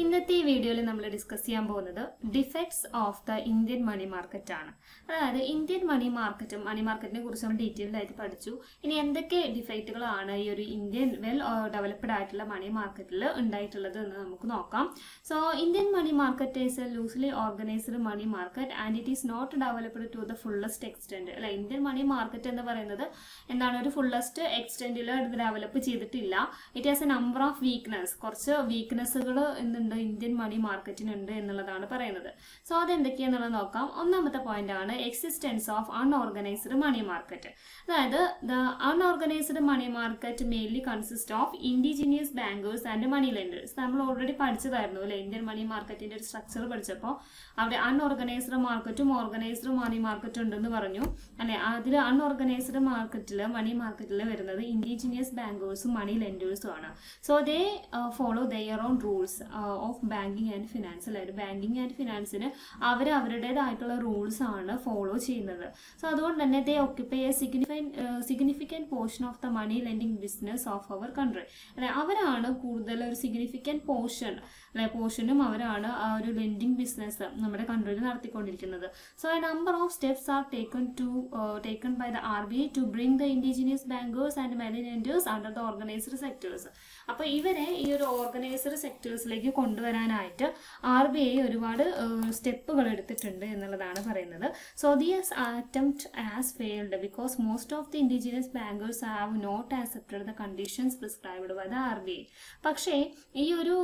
ഇന്നത്തെ ഈ വീഡിയോയിൽ നമ്മൾ ഡിസ്കസ് ചെയ്യാൻ പോകുന്നത് defects of the Indian money market ആണ് അതായത് ഇന്ത്യൻ മണി മാർക്കറ്റും മണി മാർക്കറ്റിനെ കുറിച്ച് നമ്മൾ ഡീറ്റെയിൽഡ് ആയിട്ട് പഠിച്ചു ഇനി എന്തൊക്കെ ഡിഫക്റ്റുകളാണ് ഈ ഒരു ഇന്ത്യൻ വെൽ ഡെവലപ്ഡ് ആയിട്ടുള്ള മണി മാർക്കറ്റിൽ ഉണ്ടായിട്ടുള്ളത് എന്ന് നമുക്ക് നോക്കാം so Indian money market is a loosely organised money market and it is not developed to the fullest extent അല്ല ഇന്ത്യൻ മണി മാർക്കറ്റ് എന്ന് പറയുന്നത് എന്താണ് ഒരു ഫുള്ളസ്റ്റ് എക്സ്റ്റെൻഡിൽ ഡെവലപ്പ് ചെയ്തിട്ടില്ല it has a number of weakness കുറച്ച് വീക്ക്നെസ്സുകൾ എന്തുണ്ട് ഇന്ത്യൻ മണി മാർക്കറ്റിനുണ്ട് എന്നുള്ളതാണ് പറയുന്നത് സോ അതെന്തൊക്കെയാണെന്നുള്ളത് നോക്കാം ഒന്നാമത്തെ പോയിന്റ് ആണ് existence of unorganised money market അതായത് the unorganised money market mainly consist of indigenous bankers and money lenders നമ്മൾ ഓൾറെഡി പഠിച്ചതായിരുന്നു അല്ലെ ഇന്ത്യൻ മണി മാർക്കറ്റിന്റെ ഒരു സ്ട്രക്ചർ പഠിച്ചപ്പോൾ അവിടെ അൺഓർഗനൈസ്ഡ് മാർക്കറ്റും ഓർഗനൈസ്ഡ് മണി മാർക്കറ്റും ഉണ്ടെന്ന് പറഞ്ഞു അല്ലെ അതിൽ അൺഓർഗനൈസ്ഡ് മാർക്കറ്റിൽ മണി മാർക്കറ്റിൽ വരുന്നത് ഇൻഡിജിനിയസ് ബാങ്കേഴ്സും മണി ലെൻഡേഴ്സും ആണ് so they follow their own rules of banking and finance അല്ലായത് ബാങ്കിങ് ആൻഡ് ഫിനാൻസിന് അവർ അവരുടേതായിട്ടുള്ള റൂൾസ് ആണ് ഫോളോ ചെയ്യുന്നത് സോ അതുകൊണ്ട് തന്നെ ദേ ഓക്യുപ്പൈ എ സിഗ്നിഫൈൻ significant portion of the money lending business of our country അല്ലെ അവരാണ് കൂടുതൽ ഒരു സിഗ്നിഫിക്കൻറ്റ് പോർഷൻ അല്ലെ പോർഷനും അവരാണ് ആ ഒരു ലെൻഡിങ് ബിസിനസ് നമ്മുടെ കൺട്രിയിൽ നടത്തിക്കൊണ്ടിരിക്കുന്നത് so a number of steps are taken to taken by the R B I to bring the indigenous bankers and money lenders under the organised sectors അപ്പോൾ ഇവരെ ഈ ഒരു ഓർഗനൈസ്ഡ് സെക്ടേഴ്സിലേക്ക് കൊണ്ടുവരാനായിട്ട് ആർ ബി ഐ ഒരുപാട് സ്റ്റെപ്പുകൾ എടുത്തിട്ടുണ്ട് എന്നുള്ളതാണ് പറയുന്നത് so these attempt has failed because most of the indigenous bankers have not accepted the conditions prescribed by the R B I പക്ഷേ ഈ ഒരു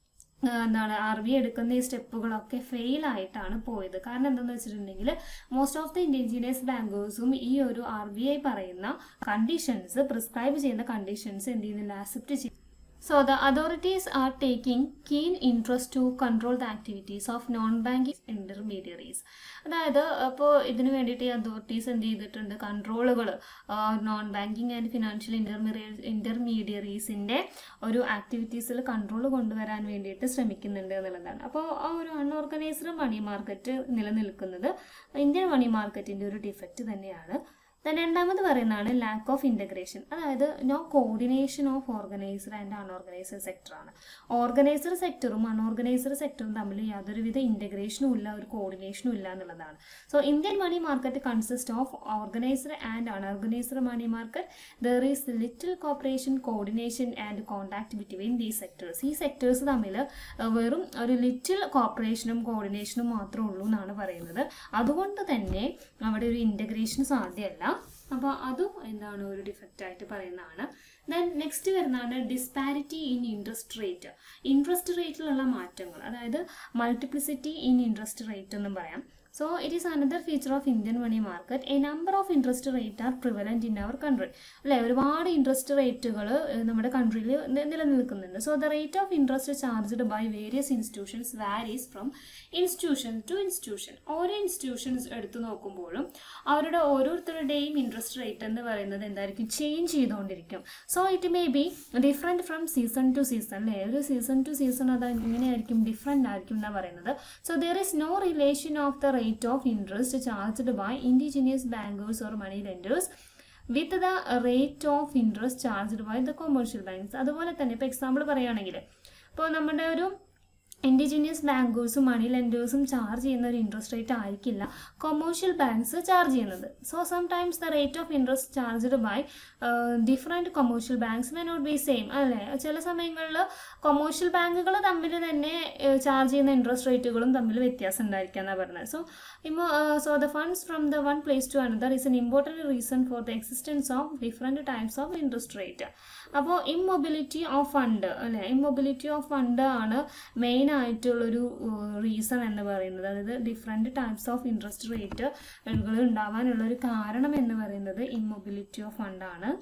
എന്താണ് ആർ ബി എടുക്കുന്ന ഈ സ്റ്റെപ്പുകളൊക്കെ ഫെയിൽ ആയിട്ടാണ് പോയത് കാരണം എന്താണെന്ന് വെച്ചിട്ടുണ്ടെങ്കിൽ മോസ്റ്റ് ഓഫ് ദി ഇൻഡിജിനിയസ് ബാങ്കേഴ്സും ഈ ഒരു ആർ ബി ഐ പറയുന്ന കണ്ടീഷൻസ് പ്രിസ്ക്രൈബ് ചെയ്യുന്ന കണ്ടീഷൻസ് എന്ത് ചെയ്യുന്നില്ല ആക്സെപ്റ്റ് ചെയ്യും so the authorities are taking keen interest to control the activities of non banking intermediaries അതായത് അപ്പോൾ ഇതിന് വേണ്ടിയിട്ട് ഈ അതോറിറ്റീസ് എന്ത് ചെയ്തിട്ടുണ്ട് കൺട്രോളുകൾ നോൺ ബാങ്കിങ് ആൻഡ് ഫിനാൻഷ്യൽ ഇൻ്റർമീഡിയ ഇൻ്റർമീഡിയറീസിൻ്റെ ഒരു ആക്ടിവിറ്റീസിൽ കൺട്രോൾ കൊണ്ടുവരാൻ വേണ്ടിയിട്ട് ശ്രമിക്കുന്നുണ്ട് എന്നുള്ളതാണ് അപ്പോൾ ആ ഒരു അൺഓർഗനൈസ്ഡ് മണി മാർക്കറ്റ് നിലനിൽക്കുന്നത് ഇന്ത്യൻ മണി മാർക്കറ്റിൻ്റെ ഒരു ഡിഫക്റ്റ് തന്നെയാണ് ദെൻ രണ്ടാമത് പറയുന്നതാണ് ലാക്ക് ഓഫ് ഇൻ്റഗ്രേഷൻ അതായത് no coordination of organised and unorganised സെക്ടറാണ് ഓർഗനൈസ്ഡ് സെക്ടറും അൺഓർഗനൈസ്ഡ് സെക്ടറും തമ്മിൽ യാതൊരുവിധ ഇൻ്റഗ്രേഷനും ഇല്ല ഒരു കോർഡിനേഷനും ഇല്ല എന്നുള്ളതാണ് so Indian money market consist of organised and unorganised money market there is little cooperation coordination and contact between the sectors ഈ സെക്ടേഴ്സ് തമ്മിൽ വെറും ഒരു ലിറ്റിൽ കോപ്പറേഷനും കോർഡിനേഷനും മാത്രമേ ഉള്ളൂ എന്നാണ് പറയുന്നത് അതുകൊണ്ട് തന്നെ അവിടെ ഒരു ഇൻ്റഗ്രേഷൻ സാധ്യമല്ല അപ്പോൾ അതും എന്താണ് ഒരു ഡിഫക്റ്റ് ആയിട്ട് പറയുന്നതാണ് ദെൻ നെക്സ്റ്റ് വരുന്നതാണ് disparity in interest rate interest റേറ്റിലുള്ള മാറ്റങ്ങൾ അതായത് മൾട്ടിപ്ലിസിറ്റി ഇൻ ഇൻട്രസ്റ്റ് റേറ്റ് എന്നും പറയാം so it is another feature of Indian money market a number of interest rate are prevalent in our country അല്ലെ ഒരുപാട് ഇൻട്രസ്റ്റ് റേറ്റുകൾ നമ്മുടെ കൺട്രിയിൽ നിലനിൽക്കുന്നുണ്ട് so the rate of interest charged by various institutions varies from institution to institution ഓരോ institutions എടുത്തു നോക്കുമ്പോഴും അവരുടെ ഓരോരുത്തരുടെയും ഇൻട്രസ്റ്റ് റേറ്റ് എന്ന് പറയുന്നത് എന്തായിരിക്കും ചേഞ്ച് ചെയ്തുകൊണ്ടിരിക്കും so it may be different from season to season അല്ലേ ഒരു സീസൺ ടു സീസൺ അത് എങ്ങനെയായിരിക്കും ഡിഫറെൻ്റ് ആയിരിക്കും എന്നാണ് പറയുന്നത് so there is no relation of the rate of interest charged by indigenous bankers or money lenders with the rate of interest charged by the commercial banks അതുപോലെ തന്നെ ഇപ്പോൾ example പറയുകയാണെങ്കിൽ ഇപ്പോൾ നമ്മുടെ ഒരു ഇൻഡിജിനിയസ് ബാങ്കേഴ്സും മണി ലെൻഡേഴ്സും ചാർജ് ചെയ്യുന്ന ഒരു interest rate ആയിരിക്കില്ല കൊമേഴ്ഷ്യൽ ബാങ്ക്സ് ചാർജ് ചെയ്യുന്നത് so sometimes the rate of interest charged by different commercial banks may not be same അല്ലേ ചില സമയങ്ങളിൽ കൊമേഴ്ഷ്യൽ ബാങ്കുകൾ തമ്മിൽ തന്നെ ചാർജ് ചെയ്യുന്ന ഇൻട്രസ്റ്റ് റേറ്റുകളും തമ്മിൽ വ്യത്യാസം ഉണ്ടായിരിക്കാം എന്നാണ് പറഞ്ഞത് സോ ഇമോ so the funds from the one place to another is an important reason for the existence of different types of interest rate അപ്പോൾ ഇമ്മൊബിലിറ്റി ഓഫ് ഫണ്ട് അല്ലേ ഇമ്മൊബിലിറ്റി ഓഫ് ഫണ്ട് ആണ് മെയിൻ ആയിട്ടുള്ളൊരു റീസൺ എന്ന് പറയുന്നത് അതായത് different types of interest rate ഉണ്ടാവാനുള്ള ഒരു കാരണം എന്ന് പറയുന്നത് ഇമ്മൊബിലിറ്റി ഓഫ് ഫണ്ടാണ്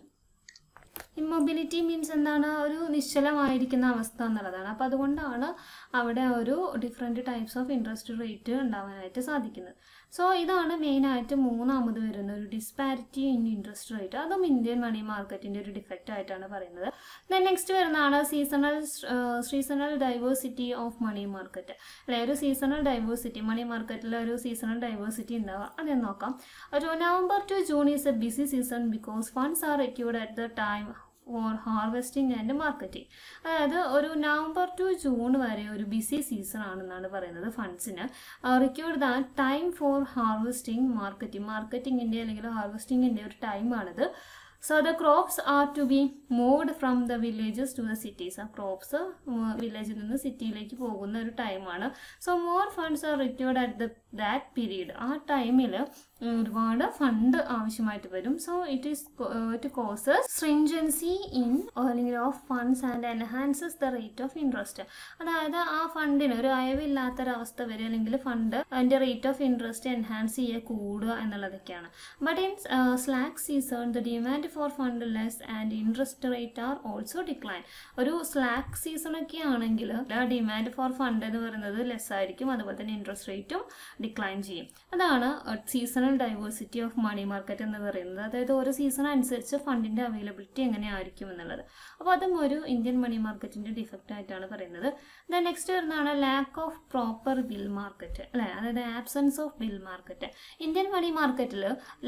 ഇമ്മൊബിലിറ്റി മീൻസ് എന്താണ് ഒരു നിശ്ചലമായിരിക്കുന്ന അവസ്ഥ എന്നുള്ളതാണ് അപ്പോൾ അതുകൊണ്ടാണ് അവിടെ ഒരു different types of interest rate ഉണ്ടാവാനായിട്ട് സാധിക്കുന്നത് സോ ഇതാണ് മെയിനായിട്ട് മൂന്നാമത് വരുന്ന ഒരു ഡിസ്പാരിറ്റി ഇൻ ഇൻട്രസ്റ്റ് റേറ്റ് അതും ഇന്ത്യൻ മണി മാർക്കറ്റിൻ്റെ ഒരു ഡിഫക്റ്റ് ആയിട്ടാണ് പറയുന്നത് ദെൻ നെക്സ്റ്റ് വരുന്നതാണ് seasonal seasonal diversity of money market അല്ലെ ഒരു സീസണൽ ഡൈവേഴ്സിറ്റി മണി മാർക്കറ്റിൽ ഒരു സീസണൽ ഡൈവേഴ്സിറ്റി ഉണ്ടാവുക അതെന്ന് നോക്കാം ഒരു November to June is a busy season because funds are required at the time for harvesting and marketing അതായത് ഒരു നവംബർ ടു ജൂൺ വരെ ഒരു ബിസി സീസൺ ആണെന്നാണ് പറയുന്നത് ഫണ്ട്സിന് required the time for harvesting marketing മാർക്കറ്റിങ്ങിൻ്റെ അല്ലെങ്കിൽ ഹാർവെസ്റ്റിങ്ങിൻ്റെ ഒരു ടൈമാണിത് so the crops are to be moved from the villages to the cities ആ ക്രോപ്സ് വില്ലേജിൽ നിന്ന് സിറ്റിയിലേക്ക് പോകുന്ന ഒരു ടൈമാണ് so more funds are required at the that period ആ ടൈമിൽ ഒരുപാട് ഫണ്ട് ആവശ്യമായിട്ട് വരും so it is it causes stringency in അല്ലെങ്കിൽ of funds and enhances the rate of interest അതായത് ആ ഫണ്ടിന് ഒരു അയവില്ലാത്തൊരവസ്ഥ വരും അല്ലെങ്കിൽ ഫണ്ട് അതിൻ്റെ റേറ്റ് ഓഫ് ഇൻട്രസ്റ്റ് എൻഹാൻസ് ചെയ്യുക കൂടുക എന്നുള്ളതൊക്കെയാണ് but in slack season the demand for fund less and interest rate are also decline ഒരു സ്ലാക്ക് സീസൺ ഒക്കെ ആണെങ്കിൽ ഡിമാൻഡ് ഫോർ ഫണ്ട് എന്ന് പറയുന്നത് ലെസ് ആയിരിക്കും അതുപോലെ തന്നെ ഇൻട്രസ്റ്റ് റേറ്റും ഡിക്ലൈൻ ചെയ്യും അതാണ് seasonal diversity of money market എന്ന് പറയുന്നത് അതായത് ഓരോ സീസൺ അനുസരിച്ച് ഫണ്ടിൻ്റെ അവൈലബിലിറ്റി എങ്ങനെയായിരിക്കും എന്നുള്ളത് അപ്പോൾ അതും ഒരു ഇന്ത്യൻ മണി മാർക്കറ്റിൻ്റെ ഡിഫക്റ്റ് ആയിട്ടാണ് പറയുന്നത് ദെൻ നെക്സ്റ്റ് വരുന്നതാണ് lack of proper bill market അല്ലേ അതായത് absence of bill market Indian money മാർക്കറ്റിൽ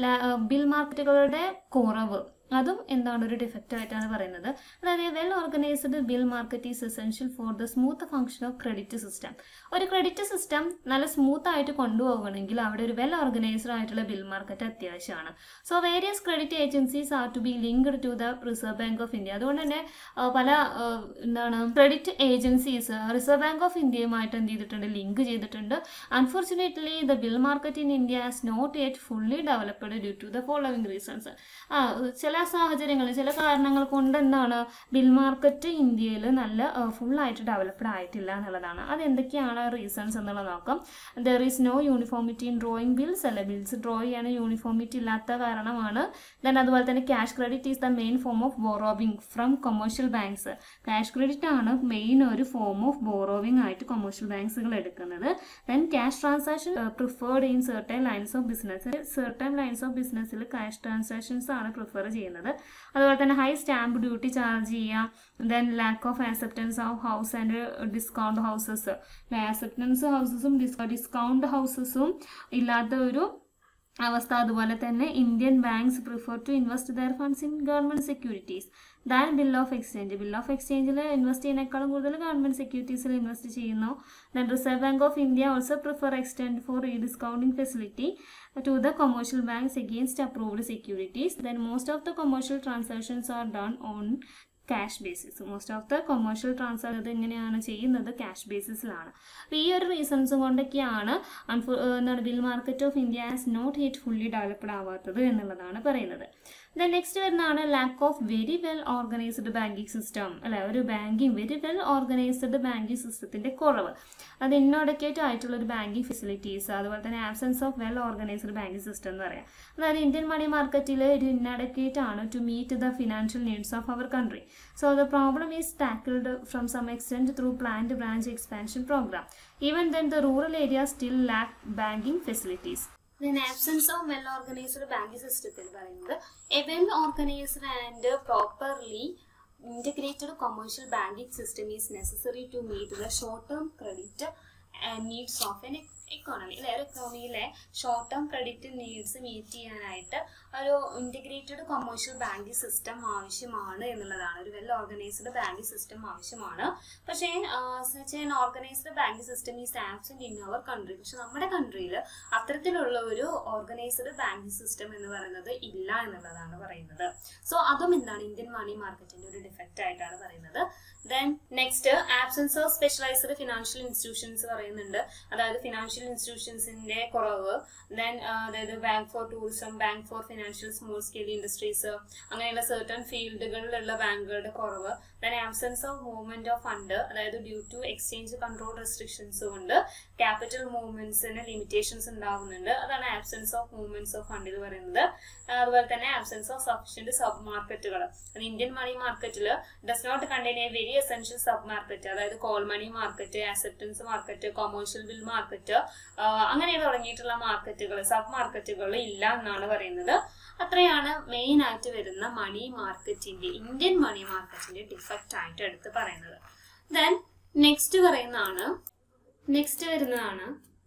ബിൽ മാർക്കറ്റുകളുടെ കുറവ് അതും എന്താണ് ഒരു ഡിഫക്റ്റ് ആയിട്ടാണ് പറയുന്നത് അതായത് well organised bill market is essential for the smooth function of credit system ഒരു ക്രെഡിറ്റ് സിസ്റ്റം നല്ല സ്മൂത്ത് ആയിട്ട് കൊണ്ടുപോകണമെങ്കിൽ അവിടെ ഒരു വെൽ ഓർഗനൈസ്ഡ് ആയിട്ടുള്ള ബിൽ മാർക്കറ്റ് അത്യാവശ്യമാണ് so various credit agencies are to be linked to the reserve bank of India അതുകൊണ്ട് തന്നെ ആ, പല ആ, എന്താണ് credit agencies Reserve bank of ഇന്ത്യയുമായിട്ട് എന്ത് ചെയ്തിട്ടുണ്ട് ലിങ്ക് ചെയ്തിട്ടുണ്ട് unfortunately the bill market in India has not yet fully developed due to the following reasons ആ ചില സാഹചര്യങ്ങളിൽ ചില കാരണങ്ങൾ കൊണ്ട് എന്താണ് ബിൽ മാർക്കറ്റ് ഇന്ത്യയിൽ നല്ല ഫുള്ളായിട്ട് ഡെവലപ്ഡ് ആയിട്ടില്ല എന്നുള്ളതാണ് അത് എന്തൊക്കെയാണ് റീസൺസ് എന്നുള്ളത് നോക്കാം there is no uniformity in drawing bills അല്ല ബിൽസ് ഡ്രോ ചെയ്യാൻ യൂണിഫോമിറ്റി ഇല്ലാത്ത കാരണമാണ് ദെൻ അതുപോലെ തന്നെ cash credit is the main form of borrowing from commercial banks cash credit ആണ് മെയിൻ ഒരു ഫോം ഓഫ് ബോറോവിങ് ആയിട്ട് കൊമേഴ്ഷ്യൽ ബാങ്ക്സുകൾ എടുക്കുന്നത് then cash transaction preferred in certain lines of business certain lines of ബിസിനസ്സിൽ cash transactions ആണ് prefer ചെയ്യുന്നത് അതുപോലെ തന്നെ ഹൈ സ്റ്റാമ്പ് ഡ്യൂട്ടി ചാർജ് ചെയ്യുക then lakh of acceptance of house and discount houses acceptance ഹൗസസും ഡിസ്കൗണ്ട് ഹൗസസും ഇല്ലാത്ത ഒരു അവസ്ഥ അതുപോലെ തന്നെ Indian banks prefer to invest their funds in government securities than bill of exchange bill of എക്സ്ചേഞ്ചിൽ ഇൻവെസ്റ്റ് ചെയ്യുന്നതിനേക്കാളും കൂടുതൽ ഗവൺമെന്റ് സെക്യൂരിറ്റീസിൽ ഇൻവെസ്റ്റ് ചെയ്യുന്നു then reserve bank of India also prefer extend for ഈ discounting facility to the commercial banks against approved securities then most of the commercial transactions are done on cash basis most of the commercial transfer ഇത് എങ്ങനെയാണ് ചെയ്യുന്നത് cash ബേസിസിലാണ് അപ്പോൾ ഈ ഒരു reasons കൊണ്ടൊക്കെയാണ് അൺഫോ എന്താണ് bill market of India has not yet fully developed ആവാത്തത് എന്നുള്ളതാണ് പറയുന്നത് ദെൻ നെക്സ്റ്റ് വരുന്നതാണ് lack of very well organised banking system അല്ലെ ഒരു banking very well organised banking സിസ്റ്റത്തിന്റെ കുറവ് അത് ഇന്നോഡക്കേറ്റ് ആയിട്ടുള്ള ഒരു ബാങ്കിങ് ഫെസിലിറ്റീസ് അതുപോലെ തന്നെ absence of well organised banking system എന്ന് പറയാം അതായത് ഇന്ത്യൻ മണി മാർക്കറ്റിൽ ഒരു ഇന്നോഡക്കേറ്റ് ആണ് to meet the financial needs of our country so the problem is tackled from some extent through planned branch expansion programme even then the rural area still lack banking facilities then absence of well organised banking സിസ്റ്റത്തിൽ പറയുന്നത് a well organised and properly integrated commercial banking system is necessary to meet the short term credit uh, needs of an economy അല്ലെ ഒരു എക്കോണമിയിലെ short term credit needs meet ചെയ്യാനായിട്ട് ഒരു integrated commercial banking system ആവശ്യമാണ് എന്നുള്ളതാണ് ഒരു well organised banking system ആവശ്യമാണ് പക്ഷേ such an organised banking system is absent in our country പക്ഷെ നമ്മുടെ കൺട്രിയിൽ അത്തരത്തിലുള്ള ഒരു ഓർഗനൈസ്ഡ് ബാങ്കിങ് സിസ്റ്റം എന്ന് പറയുന്നത് ഇല്ല എന്നുള്ളതാണ് പറയുന്നത് സോ അതും എന്താണ് ഇന്ത്യൻ മണി മാർക്കറ്റിന്റെ ഒരു ഡിഫക്റ്റ് ആയിട്ടാണ് പറയുന്നത് then next absence of specialised financial institutions പറയുന്നുണ്ട് അതായത് ഫിനാൻഷ്യൽ ഇൻസ്റ്റിറ്റ്യൂഷൻസിന്റെ കുറവ് ദെൻ അതായത് bank for tourism bank for financial small scale industries അങ്ങനെയുള്ള സർട്ടൺ ഫീൽഡുകളിലുള്ള ബാങ്കുകളുടെ കുറവ് then absence of movement of fund അതായത് due to exchange control restrictions കൊണ്ട് ക്യാപിറ്റൽ മൂവ്മെന്റ്സിന് ലിമിറ്റേഷൻസ് ഉണ്ടാവുന്നുണ്ട് അതാണ് absence of movements of fund എന്ന് പറയുന്നത് അതുപോലെ തന്നെ ആബ്സെൻസ് ഓഫ് സഫിഷ്യന്റ് സബ് മാർക്കറ്റുകൾ ഇന്ത്യൻ മണി മാർക്കറ്റിൽ does not contain A very essential sub market അതായത് call money market acceptance market commercial bill market അങ്ങനെ തുടങ്ങിയിട്ടുള്ള മാർക്കറ്റുകൾ സബ് മാർക്കറ്റുകൾ ഇല്ല എന്നാണ് പറയുന്നത് അത്രയാണ് മെയിൻ ആയിട്ട് വരുന്ന മണി മാർക്കറ്റിന്റെ ഇന്ത്യൻ മണി മാർക്കറ്റിന്റെ ഡിഫക്റ്റ് ആയിട്ട് എടുത്ത് പറയുന്നത് ദെൻ നെക്സ്റ്റ് പറയുന്നതാണ് നെക്സ്റ്റ് വരുന്നതാണ്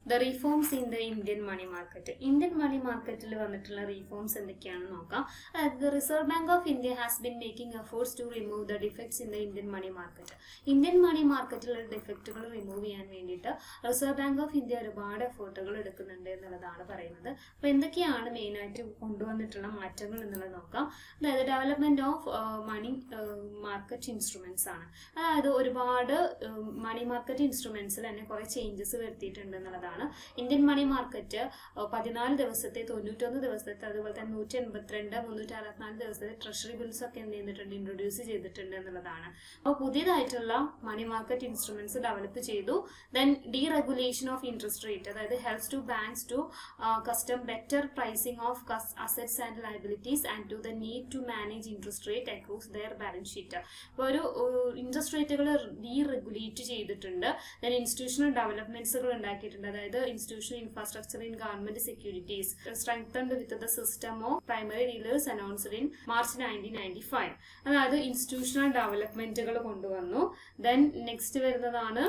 the reforms in the Indian money market Indian money മാർക്കറ്റിൽ വന്നിട്ടുള്ള റീഫോംസ് എന്തൊക്കെയാണെന്ന് നോക്കാം അതായത് the reserve bank of India has been making efforts to remove the defects in the Indian money market Indian money മാർക്കറ്റിലുള്ള ഡിഫക്റ്റുകൾ remove ചെയ്യാൻ വേണ്ടിയിട്ട് reserve bank of India ഒരുപാട് എഫേർട്ടുകൾ എടുക്കുന്നുണ്ട് എന്നുള്ളതാണ് പറയുന്നത് അപ്പോൾ എന്തൊക്കെയാണ് മെയിനായിട്ട് കൊണ്ടുവന്നിട്ടുള്ള മാറ്റങ്ങൾ എന്നുള്ളത് നോക്കാം അതായത് development of money market instruments ആണ് അതായത് ഒരുപാട് മണി മാർക്കറ്റ് ഇൻസ്ട്രുമെന്റ്സിൽ തന്നെ കുറേ ചേഞ്ചസ് വരുത്തിയിട്ടുണ്ട് എന്നുള്ളതാണ് ഇന്ത്യൻ മണി മാർക്കറ്റ് പതിനാല് ദിവസത്തെ തൊണ്ണൂറ്റൊന്ന് ദിവസത്തെ അതുപോലെ തന്നെ നൂറ്റി എൺപത്തിരണ്ട് മുന്നൂറ്റി അറുപത്തിനാല് ദിവസത്തെ ട്രഷറി ബിൽസ് ഒക്കെ എന്ത് ചെയ്തിട്ടുണ്ട് ഇൻട്രൊഡ്യൂസ് ചെയ്തിട്ടുണ്ട് എന്നുള്ളതാണ് അപ്പോൾ പുതിയതായിട്ടുള്ള മണി മാർക്കറ്റ് ഇൻസ്ട്രുമെന്റ്സ് ഡെവലപ്പ് ചെയ്തു then deregulation of interest rate അതായത് helps to banks to custom better pricing of assets and liabilities and to the need to manage interest rate across their balance sheet അപ്പോൾ ഒരു interest റേറ്റുകൾ deregulate ചെയ്തിട്ടുണ്ട് then institutional ഡെവലപ്മെന്റ്സുകൾ ഉണ്ടാക്കിയിട്ടുണ്ട് അതായത് institutional infrastructure in government securities strengthened with the system of primary dealers announced in March nineteen ninety five അതായത് institutional ഡെവലപ്മെന്റുകൾ കൊണ്ടുവന്നു ദെൻ നെക്സ്റ്റ് വരുന്നതാണ്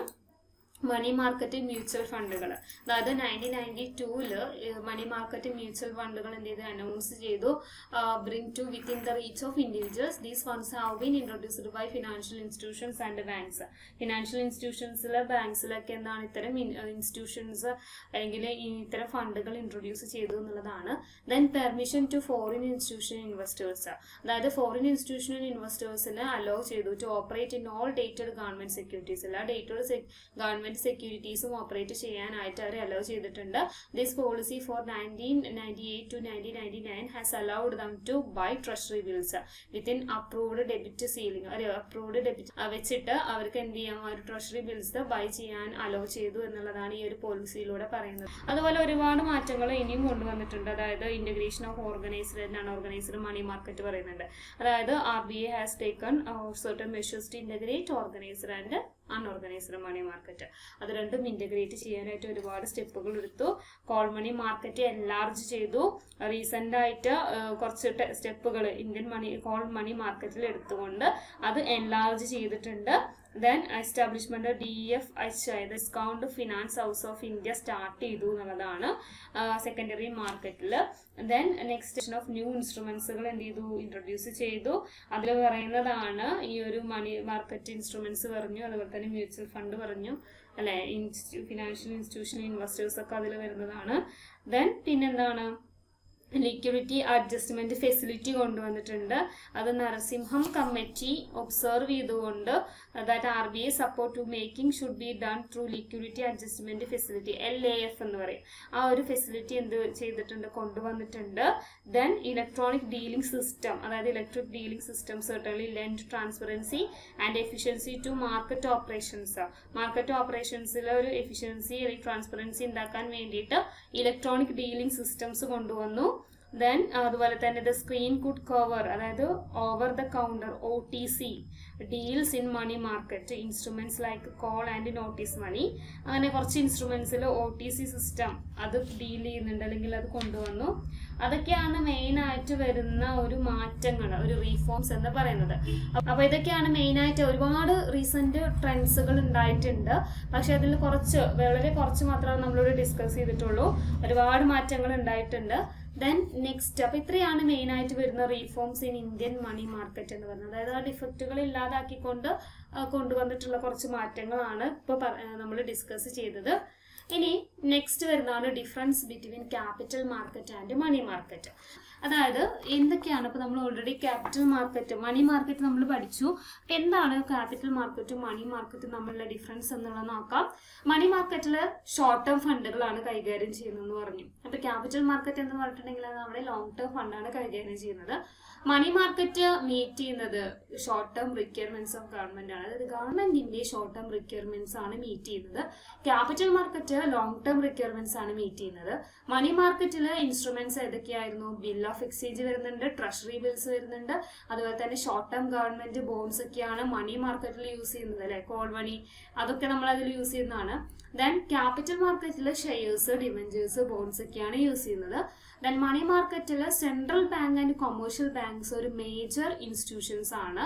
മണി മാർക്കറ്റ് മ്യൂച്വൽ ഫണ്ടുകൾ അതായത് നയൻറ്റീൻ നയൻറ്റി ടൂവില് മണി മാർക്കറ്റ് മ്യൂച്വൽ ഫണ്ടുകൾ എന്ത് ചെയ്ത് അനൗൺസ് ചെയ്തു bring to within the reach of individuals these funds have been introduced by financial institutions and banks financial ഇൻസ്റ്റിറ്റ്യൂഷൻസിലെ ബാങ്ക്സിലൊക്കെ എന്താണ് ഇത്തരം ഇൻസ്റ്റിറ്റ്യൂഷൻസ് അല്ലെങ്കിൽ ഇത്തരം ഫണ്ടുകൾ ഇൻട്രൊഡ്യൂസ് ചെയ്തു എന്നുള്ളതാണ് then permission to foreign institution investors അതായത് ഫോറിൻ ഇൻസ്റ്റിറ്റ്യൂഷണൽ ഇൻവെസ്റ്റേഴ്സിന് അലോ ചെയ്തു to operate in all dated government securities എല്ലാ ഡേറ്റഡ് ഗവൺമെന്റ് സെക്യൂരിറ്റീസും ഓപ്പറേറ്റ് ചെയ്യാനായിട്ട് അവർ അലോ ചെയ്തിട്ടുണ്ട് this policy for nineteen ninety eight to nineteen ninety nine has allowed them to buy treasury bills within approved debit ceiling ഒരു approved debit വെച്ചിട്ട് അവർക്ക് എന്ത് ചെയ്യാം ഒരു ട്രഷറി ബിൽസ് ബൈ ചെയ്യാൻ അലോ ചെയ്തു എന്നുള്ളതാണ് ഈ ഒരു പോളിസിയിലൂടെ പറയുന്നത് അതുപോലെ ഒരുപാട് മാറ്റങ്ങൾ ഇനിയും കൊണ്ടുവന്നിട്ടുണ്ട് അതായത് integration of organised and unorganised money market പറയുന്നുണ്ട് അതായത് R B I has taken certain measures to integrate organised and unorganised money market അത് രണ്ടും ഇൻ്റഗ്രേറ്റ് ചെയ്യാനായിട്ട് ഒരുപാട് സ്റ്റെപ്പുകൾ എടുത്തു കോൾ മണി മാർക്കറ്റ് എൻലാർജ് ചെയ്തു റീസെൻ്റ് ആയിട്ട് കുറച്ച് സ്റ്റെപ്പുകൾ ഇന്ത്യൻ മണി കോൾ മണി മാർക്കറ്റിൽ എടുത്തുകൊണ്ട് അത് എൻലാർജ് ചെയ്തിട്ടുണ്ട് then establishment D F H discount finance house of India start ചെയ്തു എന്നുള്ളതാണ് സെക്കൻഡറി മാർക്കറ്റിൽ ദെൻ നെക്സ്റ്റ് ഓഫ് ന്യൂ ഇൻസ്ട്രുമെന്റ്സുകൾ എന്ത് ചെയ്തു ഇൻട്രൊഡ്യൂസ് ചെയ്തു അതിൽ പറയുന്നതാണ് ഈ ഒരു മണി മാർക്കറ്റ് ഇൻസ്ട്രുമെന്റ്സ് പറഞ്ഞു അതുപോലെ തന്നെ മ്യൂച്വൽ ഫണ്ട് പറഞ്ഞു അല്ലെ ഫിനാൻഷ്യൽ ഇൻസ്റ്റിറ്റ്യൂഷൻ ഇൻവെസ്റ്റേഴ്സ് ഒക്കെ അതിൽ വരുന്നതാണ് ദെൻ പിന്നെന്താണ് ലിക്വിഡിറ്റി അഡ്ജസ്റ്റ്മെന്റ് ഫെസിലിറ്റി കൊണ്ടുവന്നിട്ടുണ്ട് അത് നരസിംഹം കമ്മിറ്റി ഒബ്സർവ് ചെയ്തുകൊണ്ട് that R B I support to making should be done through liquidity adjustment facility L A F എന്ന് പറയും ആ ഒരു ഫെസിലിറ്റി എന്ത് ചെയ്തിട്ടുണ്ട് കൊണ്ടുവന്നിട്ടുണ്ട് ദെൻ ഇലക്ട്രോണിക് ഡീലിംഗ് സിസ്റ്റം അതായത് electric dealing system certainly lend transparency and efficiency to market operations market ഓപ്പറേഷൻസിലെ ഒരു എഫിഷ്യൻസി അല്ലെങ്കിൽ ട്രാൻസ്പെറൻസി ഉണ്ടാക്കാൻ വേണ്ടിയിട്ട് ഇലക്ട്രോണിക് ഡീലിംഗ് സിസ്റ്റംസ് കൊണ്ടുവന്നു ദെൻ അതുപോലെ തന്നെ ദ സ്ക്രീൻ കുഡ് കവർ അതായത് over the counter O T C deals in money market instruments like call and notice money അങ്ങനെ കുറച്ച് ഇൻസ്ട്രുമെന്റ്സിൽ ഒ ടി സി സിസ്റ്റം അത് ഡീൽ ചെയ്യുന്നുണ്ട് അല്ലെങ്കിൽ അത് കൊണ്ടുവന്നു അതൊക്കെയാണ് മെയിൻ ആയിട്ട് വരുന്ന ഒരു മാറ്റങ്ങൾ ഒരു റീഫോംസ് എന്ന് പറയുന്നത് അപ്പൊ ഇതൊക്കെയാണ് മെയിൻ ആയിട്ട് ഒരുപാട് റീസെന്റ് ട്രെൻഡ്സുകൾ ഉണ്ടായിട്ടുണ്ട് പക്ഷെ അതിൽ കുറച്ച് വളരെ കുറച്ച് മാത്രമേ നമ്മളോട് ഡിസ്കസ് ചെയ്തിട്ടുള്ളൂ ഒരുപാട് മാറ്റങ്ങൾ ഉണ്ടായിട്ടുണ്ട് ദെൻ നെക്സ്റ്റ് അപ്പൊ ഇത്രയാണ് മെയിൻ ആയിട്ട് വരുന്ന reforms in Indian money market എന്ന് പറയുന്നത് അതായത് ആ ഡിഫക്റ്റുകൾ ഇല്ലാതാക്കിക്കൊണ്ട് കൊണ്ടുവന്നിട്ടുള്ള കുറച്ച് മാറ്റങ്ങളാണ് ഇപ്പോൾ നമ്മൾ ഡിസ്കസ് ചെയ്തത് ഇനി നെക്സ്റ്റ് വരുന്നതാണ് difference between capital market and money market അതായത് എന്തൊക്കെയാണ് ഇപ്പോൾ നമ്മൾ already capital market money market നമ്മൾ പഠിച്ചു എന്താണ് ക്യാപിറ്റൽ മാർക്കറ്റും മണി മാർക്കറ്റും തമ്മിലുള്ള ഡിഫറൻസ് എന്നുള്ളത് നോക്കാം മണി മാർക്കറ്റിൽ ഷോർട്ട് ടേം ഫണ്ടുകളാണ് കൈകാര്യം ചെയ്യുന്നതെന്ന് പറഞ്ഞു അപ്പോൾ ക്യാപിറ്റൽ മാർക്കറ്റ് എന്ന് പറഞ്ഞിട്ടുണ്ടെങ്കിൽ അത് നമ്മുടെ ലോങ് ടേം ഫണ്ടാണ് കൈകാര്യം ചെയ്യുന്നത് മണി മാർക്കറ്റ് മീറ്റ് ചെയ്യുന്നത് short term requirements of government ആണ് അതായത് ഗവൺമെന്റിന്റെ ഷോർട്ട് ടേം റിക്വയർമെന്റ്സ് ആണ് മീറ്റ് ചെയ്യുന്നത് capital market long term requirements ആണ് മീറ്റ് ചെയ്യുന്നത് മണി മാർക്കറ്റിൽ ഇൻസ്ട്രുമെന്റ്സ് ഏതൊക്കെയായിരുന്നു ബിൽ ഓഫ് എക്സ്ചേഞ്ച് വരുന്നുണ്ട് ട്രഷറി ബിൽസ് വരുന്നുണ്ട് അതുപോലെ തന്നെ ഷോർട്ട് ടേം ഗവൺമെന്റ് ബോൺസ് ഒക്കെയാണ് മണി മാർക്കറ്റിൽ യൂസ് ചെയ്യുന്നത് അല്ലെ കോൾ മണി അതൊക്കെ നമ്മൾ അതിൽ യൂസ് ചെയ്യുന്നതാണ് ദെൻ ക്യാപിറ്റൽ മാർക്കറ്റിൽ ഷെയർസ് ഡിവെഞ്ചേഴ്സ് ബോൺസ് ഒക്കെയാണ് യൂസ് ചെയ്യുന്നത് ദെൻ മണി മാർക്കറ്റിൽ central bank and commercial banks ഒരു മേജർ ഇൻസ്റ്റിറ്റ്യൂഷൻസ് ആണ്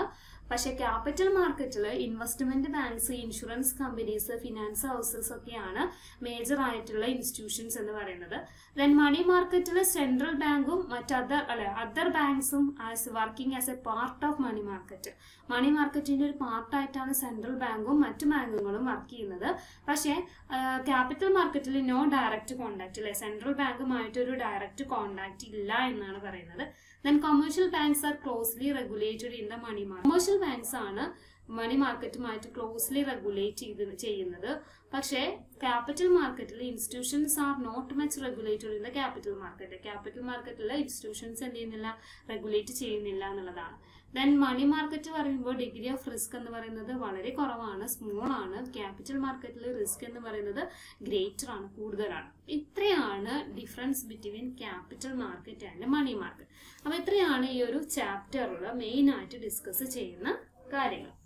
പക്ഷേ ക്യാപിറ്റൽ മാർക്കറ്റിൽ investment banks insurance companies finance houses ഒക്കെയാണ് മേജർ ആയിട്ടുള്ള ഇൻസ്റ്റിറ്റ്യൂഷൻസ് എന്ന് പറയുന്നത് ദെൻ മണി മാർക്കറ്റിൽ സെൻട്രൽ ബാങ്കും മറ്റ് അതർ അല്ലെ അതർ ബാങ്ക്സും as working as a part of money market money മാർക്കറ്റിന്റെ ഒരു പാർട്ടായിട്ടാണ് സെൻട്രൽ ബാങ്കും മറ്റു ബാങ്കുകളും വർക്ക് ചെയ്യുന്നത് പക്ഷേ ക്യാപിറ്റൽ മാർക്കറ്റിൽ നോ ഡയറക്റ്റ് കോണ്ടാക്ട് അല്ലെ സെൻട്രൽ ബാങ്കുമായിട്ട് ഒരു ഡയറക്റ്റ് കോണ്ടാക്ട് ഇല്ല എന്നാണ് പറയുന്നത് then commercial banks are closely regulated in the money market commercial banks ആണ് മണി മാർക്കറ്റുമായിട്ട് ക്ലോസ്ലി റെഗുലേറ്റ് ചെയ്ത് ചെയ്യുന്നത് പക്ഷേ ക്യാപിറ്റൽ മാർക്കറ്റിൽ institutions are not much regulated in the capital market capital മാർക്കറ്റിൽ ഇൻസ്റ്റിറ്റ്യൂഷൻസ് എന്ത് ചെയ്യുന്നില്ല റെഗുലേറ്റ് ചെയ്യുന്നില്ല എന്നുള്ളതാണ് ദെൻ മണി മാർക്കറ്റ് പറയുമ്പോൾ ഡിഗ്രി ഓഫ് റിസ്ക് എന്ന് പറയുന്നത് വളരെ കുറവാണ് സ്മോൾ ആണ് ക്യാപിറ്റൽ മാർക്കറ്റിൽ റിസ്ക് എന്ന് പറയുന്നത് ഗ്രേറ്റർ ആണ് കൂടുതലാണ് ഇത്രയാണ് difference between capital market and money market അപ്പോൾ ഇത്രയാണ് ഈ ഒരു ചാപ്റ്ററിൽ മെയിൻ ആയിട്ട് ഡിസ്കസ് ചെയ്യുന്ന കാര്യങ്ങൾ